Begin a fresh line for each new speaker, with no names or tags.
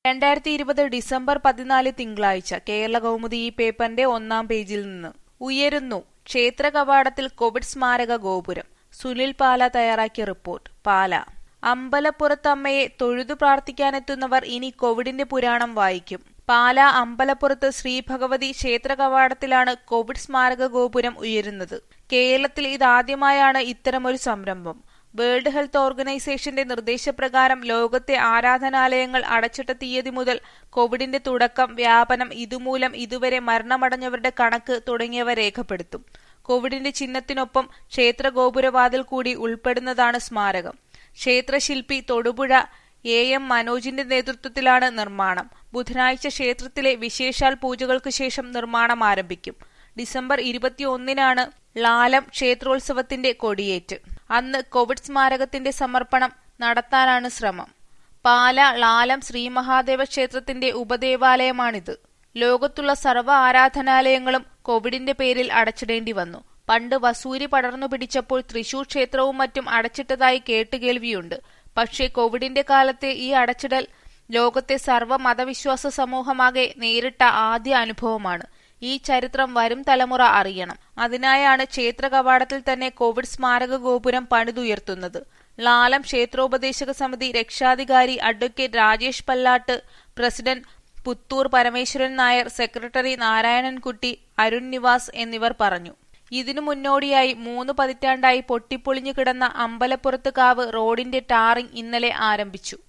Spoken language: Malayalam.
രണ്ടായിരത്തി ഇരുപത് ഡിസംബർ പതിനാല് തിങ്കളാഴ്ച കേരള കൗമുദി ഈ പേപ്പറിന്റെ ഒന്നാം പേജിൽ നിന്ന് ഉയരുന്നു ക്ഷേത്ര കവാടത്തിൽ കോവിഡ് സ്മാരക ഗോപുരം സുനിൽ പാല തയ്യാറാക്കിയ റിപ്പോർട്ട് പാല അമ്പലപ്പുറത്തമ്മയെ തൊഴുതു പ്രാർത്ഥിക്കാനെത്തുന്നവർ ഇനി കോവിഡിന്റെ പുരാണം വായിക്കും പാല അമ്പലപ്പുറത്ത് ശ്രീ ഭഗവതി ക്ഷേത്ര കവാടത്തിലാണ് കോവിഡ് സ്മാരക ഗോപുരം ഉയരുന്നത് കേരളത്തിൽ ഇതാദ്യമായാണ് ഇത്തരമൊരു സംരംഭം വേൾഡ് ഹെൽത്ത് ഓർഗനൈസേഷന്റെ നിർദ്ദേശപ്രകാരം ലോകത്തെ ആരാധനാലയങ്ങൾ അടച്ചിട്ട തീയതി മുതൽ കോവിഡിന്റെ തുടക്കം വ്യാപനം ഇതുമൂലം ഇതുവരെ മരണമടഞ്ഞവരുടെ കണക്ക് തുടങ്ങിയവ രേഖപ്പെടുത്തും കോവിഡിന്റെ ചിഹ്നത്തിനൊപ്പം ക്ഷേത്ര ഗോപുരവാതിൽ കൂടി ഉൾപ്പെടുന്നതാണ് സ്മാരകം ക്ഷേത്രശില്പി തൊടുപുഴ എ എം മനോജിന്റെ നേതൃത്വത്തിലാണ് നിർമ്മാണം ബുധനാഴ്ച ക്ഷേത്രത്തിലെ വിശേഷാൽ പൂജകൾക്ക് ശേഷം നിർമ്മാണം ആരംഭിക്കും ഡിസംബർ ഇരുപത്തിയൊന്നിനാണ് ലാലം ക്ഷേത്രോത്സവത്തിന്റെ കൊടിയേറ്റ് അന്ന് കോവിഡ് സ്മാരകത്തിന്റെ സമർപ്പണം നടത്താനാണ് ശ്രമം പാല ലാലം ശ്രീമഹാദേവ ക്ഷേത്രത്തിന്റെ ഉപദേവാലയമാണിത് ലോകത്തുള്ള സർവ്വ ആരാധനാലയങ്ങളും കോവിഡിന്റെ പേരിൽ അടച്ചിടേണ്ടി വന്നു പണ്ട് വസൂരി പടർന്നു പിടിച്ചപ്പോൾ തൃശൂർ ക്ഷേത്രവും മറ്റും അടച്ചിട്ടതായി കേട്ടുകേൾവിയുണ്ട് പക്ഷേ കോവിഡിന്റെ കാലത്തെ ഈ അടച്ചിടൽ ലോകത്തെ സർവ്വ മതവിശ്വാസ സമൂഹമാകെ നേരിട്ട ആദ്യ അനുഭവമാണ് ഈ ചരിത്രം വരും തലമുറ അറിയണം അതിനായാണ് ക്ഷേത്ര കവാടത്തിൽ തന്നെ കോവിഡ് സ്മാരക ഗോപുരം പണിതുയർത്തുന്നത് ലാലം ക്ഷേത്രോപദേശക സമിതി രക്ഷാധികാരി advocate Rajesh Pallatt president Puthoor Parameswaran Nair secretary Narayanankutty Arun Nivas എന്നിവർ പറഞ്ഞു ഇതിനു മുന്നോടിയായി മൂന്ന് പതിറ്റാണ്ടായി പൊട്ടിപ്പൊളിഞ്ഞു കിടന്ന അമ്പലപ്പുറത്ത് കാവ് റോഡിന്റെ ടാറിംഗ് ഇന്നലെ ആരംഭിച്ചു